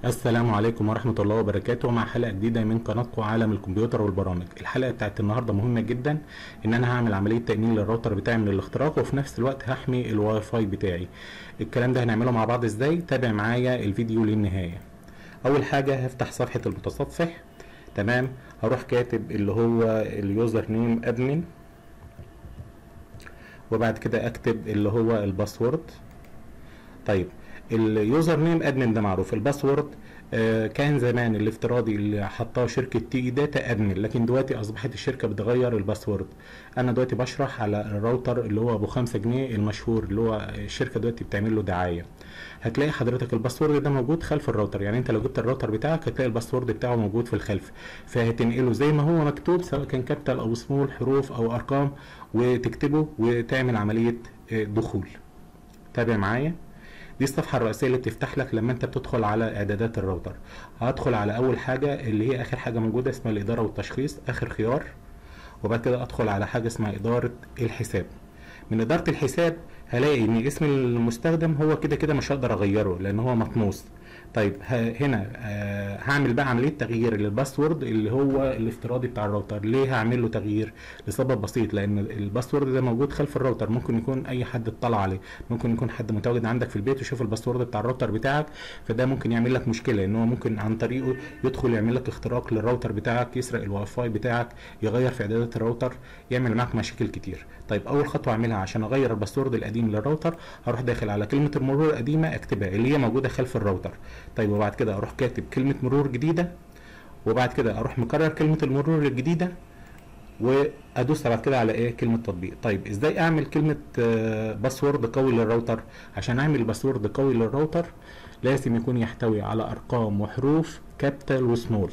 السلام عليكم ورحمة الله وبركاته مع حلقة جديدة من قناتكم عالم الكمبيوتر والبرامج الحلقة بتاعت النهاردة مهمة جدا ان انا هعمل عملية تأمين للراوتر بتاعي من الاختراق وفي نفس الوقت هحمي الواي فاي بتاعي الكلام ده هنعمله مع بعض ازاي تابع معايا الفيديو للنهاية اول حاجة هفتح صفحة المتصفح تمام هروح كاتب اللي هو اليوزر نيم ادمن وبعد كده اكتب اللي هو الباسورد طيب اليوزر نيم ادمن ده معروف الباسورد آه كان زمان الافتراضي اللي حطاه شركه تي اي داتا ادمن لكن دلوقتي اصبحت الشركه بتغير الباسورد انا دلوقتي بشرح على الراوتر اللي هو ابو 5 جنيه المشهور اللي هو الشركه دلوقتي بتعمل له دعايه هتلاقي حضرتك الباسورد ده موجود خلف الراوتر يعني انت لو جبت الراوتر بتاعك هتلاقي الباسورد بتاعه موجود في الخلف فهتنقله زي ما هو مكتوب سواء كان كابيتال او سمول حروف او ارقام وتكتبه وتعمل عمليه دخول تابع معايا دي الصفحة الرئيسية اللي بتفتح لك لما انت بتدخل على اعدادات الراوتر هدخل على اول حاجة اللي هي اخر حاجة موجودة اسمها الادارة والتشخيص اخر خيار وبعد كده ادخل على حاجة اسمها ادارة الحساب من ادارة الحساب هلاقي ان اسم المستخدم هو كده كده مش هقدر اغيره لان هو مطموس طيب هنا آه هعمل بقى عمليه تغيير للباسورد اللي هو الافتراضي بتاع الراوتر ليه هعمل له تغيير لسبب بسيط لان الباسورد ده موجود خلف الراوتر ممكن يكون اي حد اطلع عليه ممكن يكون حد متواجد عندك في البيت ويشوف الباسورد بتاع الراوتر بتاعك فده ممكن يعمل لك مشكله ان هو ممكن عن طريقه يدخل يعمل لك اختراق للراوتر بتاعك يسرق الواي فاي بتاعك يغير في اعدادات الراوتر يعمل معاك مشاكل كتير طيب اول خطوه اعملها عشان اغير الباسورد القديم للراوتر هروح داخل على كلمه المرور القديمه اكتبها اللي هي موجوده خلف الراوتر طيب وبعد كده اروح كاتب كلمه مرور جديده وبعد كده اروح مكرر كلمه المرور الجديده وادوس بعد كده على ايه كلمه تطبيق طيب ازاي اعمل كلمه باسورد قوي للراوتر عشان اعمل باسورد قوي للراوتر لازم يكون يحتوي على ارقام وحروف كابيتال وسمول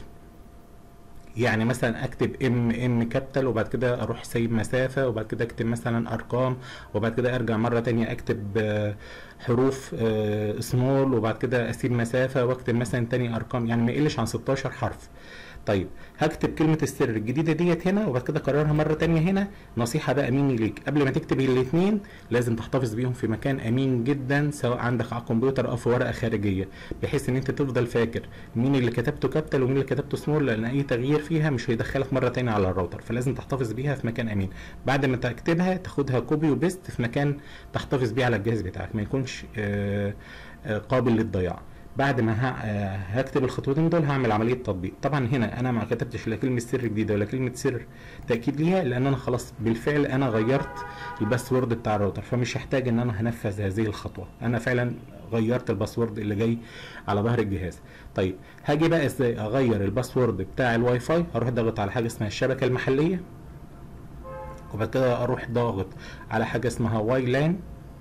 يعني مثلا اكتب ام ام كابيتال وبعد كده اروح سايب مسافه وبعد كده اكتب مثلا ارقام وبعد كده ارجع مره تانية اكتب حروف سمول وبعد كده اسيب مسافه واكتب مثلا تاني ارقام يعني ما يقلش عن 16 حرف طيب هكتب كلمة السر الجديدة ديت هنا وبعد كده اكررها مرة تانية هنا نصيحة بقى مني ليك قبل ما تكتب الاتنين لازم تحتفظ بيهم في مكان امين جدا سواء عندك على الكمبيوتر او في ورقة خارجية بحيث ان انت تفضل فاكر مين اللي كتبته كابيتال ومين اللي كتبته سمول لان اي تغيير فيها مش هيدخلك مرة تانية على الراوتر فلازم تحتفظ بيها في مكان امين بعد ما تكتبها تاخدها كوبي وبيست في مكان تحتفظ بيه على الجهاز بتاعك ما يكونش آآ آآ قابل للضياع بعد ما هكتب الخطوتين دول هعمل عمليه تطبيق طبعا هنا انا ما كتبتش لا كلمه سر جديده ولا كلمه سر تاكيد ليها لان انا خلاص بالفعل انا غيرت الباسورد بتاع الراوتر فمش هحتاج ان انا هنفذ هذه الخطوه انا فعلا غيرت الباسورد اللي جاي على ظهر الجهاز طيب هاجي بقى ازاي اغير الباسورد بتاع الواي فاي هروح ضاغط على حاجه اسمها الشبكه المحليه وبعد كده اروح ضاغط على حاجه اسمها واي لان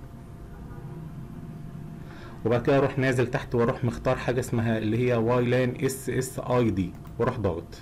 وبعد كده اروح نازل تحت واروح مختار حاجه اسمها اللي هي واي لان اس اس اي دي واروح ضاغط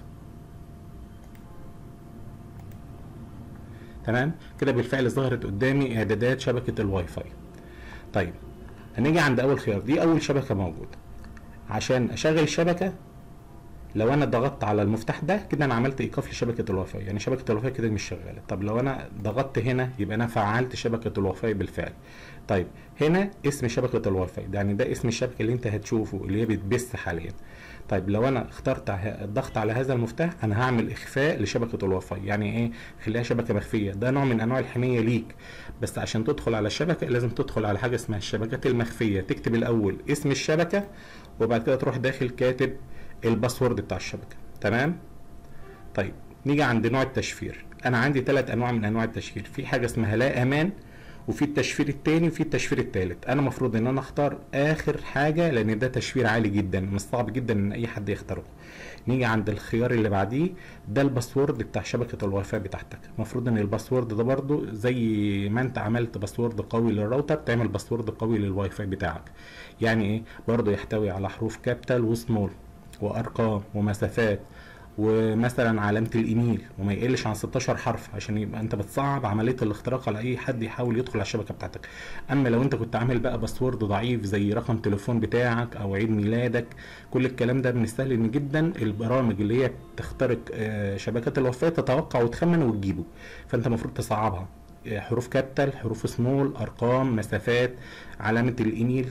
تمام كده بالفعل ظهرت قدامي اعدادات شبكه الواي فاي طيب هنيجي عند اول خيار دي اول شبكه موجوده عشان اشغل الشبكه لو انا ضغطت على المفتاح ده كده انا عملت ايقاف لشبكه الواي فاي يعني شبكه الواي فاي كده مش شغاله طب لو انا ضغطت هنا يبقى انا فعلت شبكه الواي فاي بالفعل طيب هنا اسم شبكه الواي فاي ده يعني ده اسم الشبكه اللي انت هتشوفه اللي هي بتبث حاليا طيب لو انا اخترت الضغط على هذا المفتاح انا هعمل اخفاء لشبكه الواي فاي يعني ايه خليها شبكه مخفيه ده نوع من انواع الحمايه ليك بس عشان تدخل على الشبكه لازم تدخل على حاجه اسمها الشبكات المخفيه تكتب الاول اسم الشبكه وبعد كده تروح داخل كاتب الباسورد بتاع الشبكه تمام طيب نيجي عند نوع التشفير انا عندي ثلاث انواع من انواع التشفير في حاجه اسمها لا امان وفي التشفير الثاني وفي التشفير الثالث انا المفروض ان انا اختار اخر حاجه لان ده تشفير عالي جدا مش صعب جدا ان اي حد يخترقه نيجي عند الخيار اللي بعديه ده الباسورد بتاع شبكه الواي فاي بتاعتك المفروض ان الباسورد ده برضو زي ما انت عملت باسورد قوي للراوتر تعمل باسورد قوي للواي فاي بتاعك يعني ايه برضو يحتوي على حروف كابيتال وسمول وارقام ومسافات ومثلا علامه الايميل وما يقلش عن 16 حرف عشان يبقى انت بتصعب عمليه الاختراق على اي حد يحاول يدخل على الشبكه بتاعتك اما لو انت كنت عامل بقى باسورد ضعيف زي رقم تليفون بتاعك او عيد ميلادك كل الكلام ده من السهل ان جدا البرامج اللي هي بتخترق شبكات الوفاه تتوقع وتخمن وتجيبه فانت المفروض تصعبها حروف كابيتال حروف سمول ارقام مسافات علامه الايميل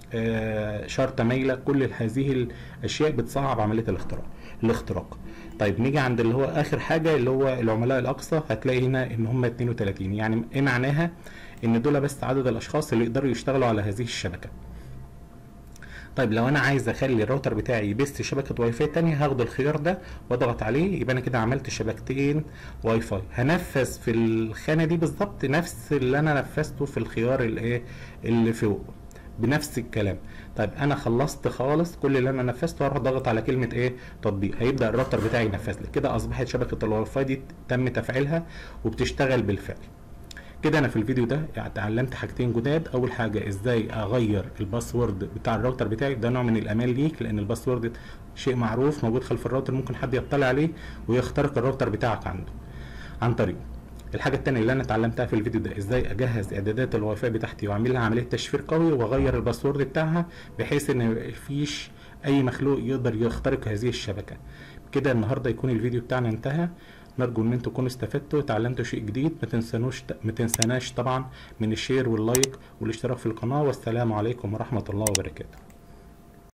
آه، شرطه مايله كل هذه الاشياء بتصعب عمليه الاختراق الاختراق طيب نيجي عند اللي هو اخر حاجه اللي هو العملاء الاقصى هتلاقي هنا ان هم 32 يعني ايه معناها ان دول بس عدد الاشخاص اللي يقدروا يشتغلوا على هذه الشبكه طيب لو انا عايز اخلي الراوتر بتاعي يبث شبكه واي فاي تانية هاخد الخيار ده واضغط عليه يبقى انا كده عملت شبكتين واي فاي هنفذ في الخانه دي بالظبط نفس اللي انا نفذته في الخيار الايه اللي فوق بنفس الكلام طيب انا خلصت خالص كل اللي انا نفذته هروح ضغط على كلمه ايه تطبيق هيبدا الراوتر بتاعي ينفذ لي كده اصبحت شبكه الواي فاي دي تم تفعيلها وبتشتغل بالفعل كده انا في الفيديو ده اتعلمت حاجتين جداد اول حاجه ازاي اغير الباسورد بتاع الراوتر بتاعي ده نوع من الامان ليك لان الباسورد شيء معروف موجود خلف الراوتر ممكن حد يطلع عليه ويخترق الراوتر بتاعك عنده عن طريقه الحاجه التانية اللي انا اتعلمتها في الفيديو ده ازاي اجهز اعدادات الواي فاي بتاعتي واعمل لها عمليه تشفير قوي واغير الباسورد بتاعها بحيث ان مفيش اي مخلوق يقدر يخترق هذه الشبكه كده النهارده يكون الفيديو بتاعنا انتهى نرجو ان انتم تكونوا استفدتوا وتعلمتوا شيء جديد ما تنسانوش ما تنساناش طبعا من الشير واللايك والاشتراك في القناه والسلام عليكم ورحمه الله وبركاته